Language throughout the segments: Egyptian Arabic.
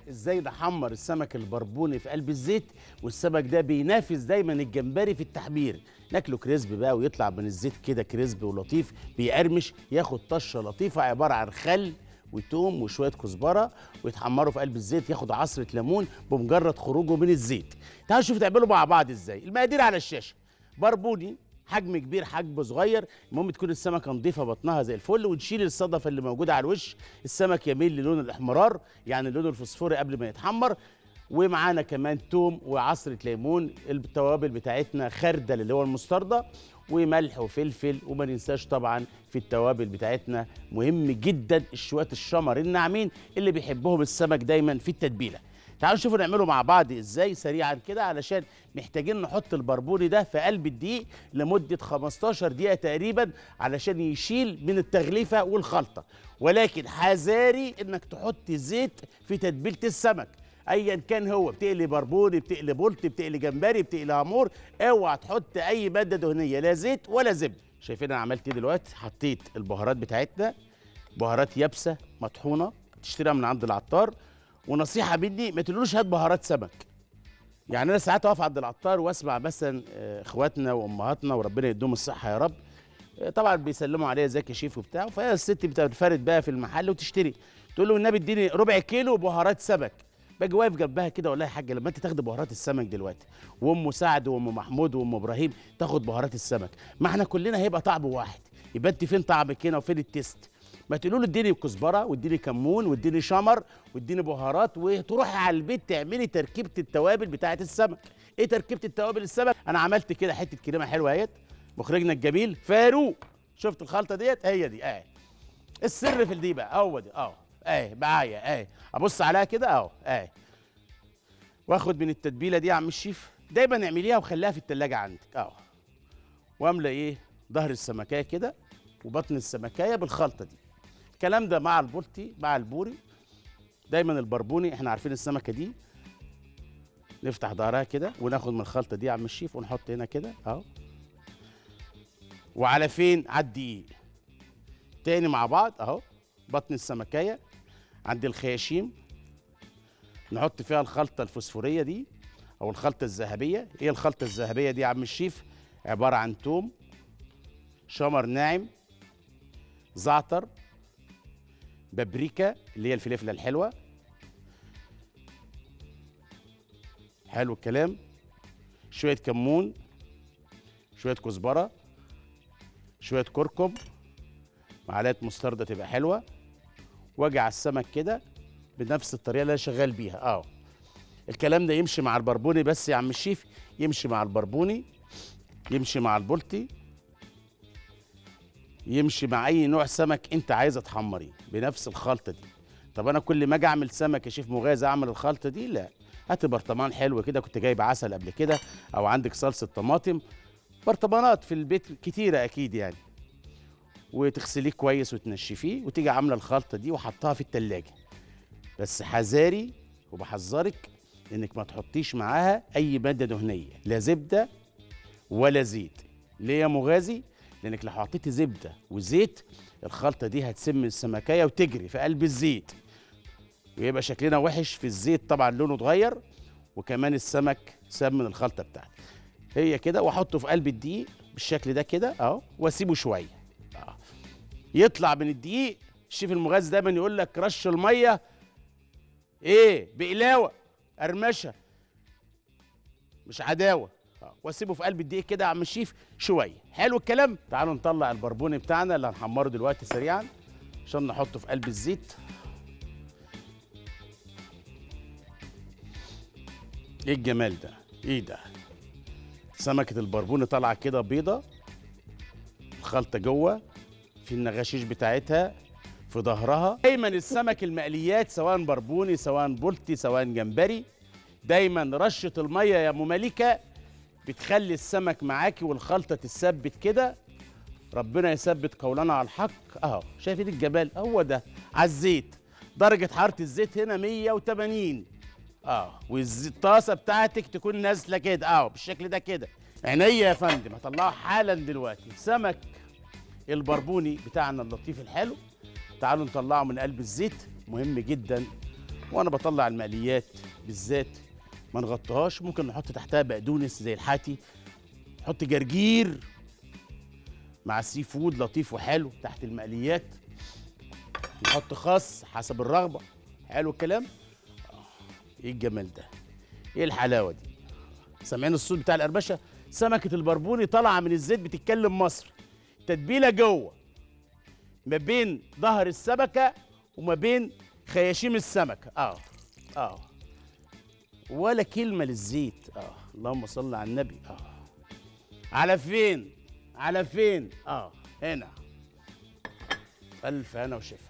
ازاي نحمر السمك البربوني في قلب الزيت والسمك ده بينافس دايما الجمبري في التحمير ناكله كريسب بقى ويطلع من الزيت كده كريسب ولطيف بيقرمش ياخد طشه لطيفه عباره عن خل وتوم وشويه كزبره ويتحمروا في قلب الزيت ياخد عصره ليمون بمجرد خروجه من الزيت تعالوا نشوف تعملوا مع بعض ازاي المقادير على الشاشه بربوني حجم كبير حجم صغير المهم تكون السمكه نظيفه بطنها زي الفل ونشيل الصدفه اللي موجوده على الوش السمك يميل للون الاحمرار يعني اللون الفوسفوري قبل ما يتحمر ومعانا كمان توم وعصره ليمون التوابل بتاعتنا خردل اللي هو المستردة وملح وفلفل وما ننساش طبعا في التوابل بتاعتنا مهم جدا الشوات الشمر الناعمين اللي بيحبهم السمك دايما في التتبيله تعالوا نشوفوا نعمله مع بعض ازاي سريعا كده علشان محتاجين نحط البربوني ده في قلب الدقيق لمده 15 دقيقه تقريبا علشان يشيل من التغليفه والخلطه ولكن حذاري انك تحط زيت في تتبيله السمك ايا كان هو بتقلي بربوني بتقلي بولت بتقلي جمبري بتقلي هامور اوعى تحط اي ماده دهنيه لا زيت ولا زبده شايفين انا عملت ايه دلوقتي حطيت البهارات بتاعتنا بهارات يابسه مطحونه تشتريها من عند العطار ونصيحه مني ما تقولوش هات بهارات سمك يعني انا ساعات اقف عند العطار واسمع مثلا آه، اخواتنا وامهاتنا وربنا يديهم الصحه يا رب آه، طبعا بيسلموا عليا ازيك يا شيف وبتاع فهي الست بتنفرد بقى في المحل وتشتري تقول له النبي اديني ربع كيلو بهارات سمك باجي واقف جنبها كده اقول لها يا حاجه لما انت تاخدي بهارات السمك دلوقتي وام سعد وام محمود وام ابراهيم تاخد بهارات السمك ما احنا كلنا هيبقى طعم واحد يبقى انت فين طعمك هنا وفين التيست ما تقولوا له اديني كزبره واديني كمون واديني شمر واديني بهارات وتروحي على البيت تعملي تركيبه التوابل بتاعه السمك ايه تركيبه التوابل السمك انا عملت كده حته كريمه حلوه اهيت مخرجنا الجميل فاروق شفت الخلطه ديت هي دي اهي السر في دي بقى هو دي اهو اهي معايا اهي ابص عليها كده اهو اهي واخد من التتبيله دي يا عم الشيف دايما اعمليها وخليها في التلاجة عندك اهو واملى ايه ظهر السمكايه كده وبطن السمكايه بالخلطه دي الكلام ده مع البولتي مع البوري دايما البربوني احنا عارفين السمكه دي نفتح ظهرها كده وناخد من الخلطه دي يا عم الشيف ونحط هنا كده اهو وعلى فين على الدقيق تاني مع بعض اهو بطن السمكايه عند الخياشيم نحط فيها الخلطه الفوسفوريه دي او الخلطه الذهبيه ايه الخلطه الذهبيه دي يا عم الشيف عباره عن توم شمر ناعم زعتر بابريكا اللي هي الفلفله الحلوه حلو الكلام شويه كمون شويه كزبره شويه كركم معلقه مستردة تبقى حلوه واجي على السمك كده بنفس الطريقه اللي انا شغال بيها اه الكلام ده يمشي مع البربوني بس يا عم الشيف يمشي مع البربوني يمشي مع البولتي يمشي مع اي نوع سمك انت عايزه تحمريه بنفس الخلطه دي طب انا كل ما اجي اعمل سمك يا شيف مغازي اعمل الخلطه دي لا هات برطمان حلو كده كنت جايب عسل قبل كده او عندك صلصه طماطم برطمانات في البيت كتيره اكيد يعني وتغسليه كويس وتنشفيه وتيجي عامله الخلطه دي وحطها في التلاجة بس حذاري وبحذرك انك ما تحطيش معاها اي ماده دهنيه لا زبده ولا زيت ليه يا مغازي لانك لو حطيتي زبده وزيت الخلطه دي هتسم السمكيه وتجري في قلب الزيت ويبقى شكلنا وحش في الزيت طبعا لونه اتغير وكمان السمك ساب من الخلطه بتاعتي هي كده واحطه في قلب الدقيق بالشكل ده كده اهو واسيبه شويه اه يطلع من الدقيق الشيف المغاز دايما يقول لك رش الميه ايه بقلاوه قرمشه مش عداوه آه، واسيبه في قلب الدقيق كده يا عم الشيف شويه حلو الكلام تعالوا نطلع البربوني بتاعنا اللي هنحمره دلوقتي سريعا عشان نحطه في قلب الزيت ايه الجمال ده ايه ده سمكه البربوني طالعه كده بيضه الخلطه جوه في النغاشيش بتاعتها في ظهرها دايما السمك المقليات سواء بربوني سواء بولتي سواء جمبري دايما رشه الميه يا ام ملكه بتخلي السمك معاكي والخلطه تثبت كده ربنا يثبت قولنا على الحق اهو شايفين الجمال هو ده على الزيت درجه حراره الزيت هنا 180 اه والطاسه بتاعتك تكون نازله كده اه بالشكل ده كده عينيا يا فندم هطلعه حالا دلوقتي سمك البربوني بتاعنا اللطيف الحلو تعالوا نطلعه من قلب الزيت مهم جدا وانا بطلع المقليات بالذات ما نغطيهاش ممكن نحط تحتها بقدونس زي الحاتي نحط جرجير مع سي فود لطيف وحلو تحت المقليات نحط خس حسب الرغبه حلو الكلام آه، ايه الجمال ده ايه الحلاوه دي سامعين الصوت بتاع القرمشه سمكه البربوني طالعه من الزيت بتتكلم مصر تتبيله جوه ما بين ظهر السمكه وما بين خياشيم السمكه اه اه ولا كلمه للزيت اه اللهم صل على النبي اه على فين على فين اه هنا الف هنا وشفا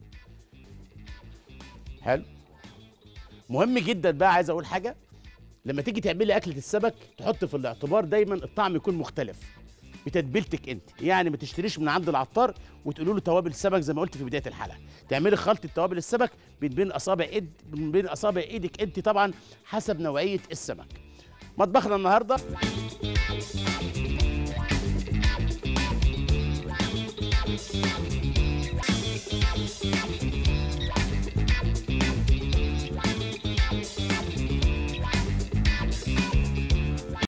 حلو مهم جدا بقى عايز اقول حاجه لما تيجي تعملي اكله السمك تحط في الاعتبار دايما الطعم يكون مختلف بتتبيلتك انت يعني ما تشتريش من عند العطار وتقولوا له توابل السمك زي ما قلت في بدايه الحلقه تعملي خلطه توابل السمك بين بين اصابع ايد من بين اصابع ايدك انت طبعا حسب نوعيه السمك مطبخنا النهارده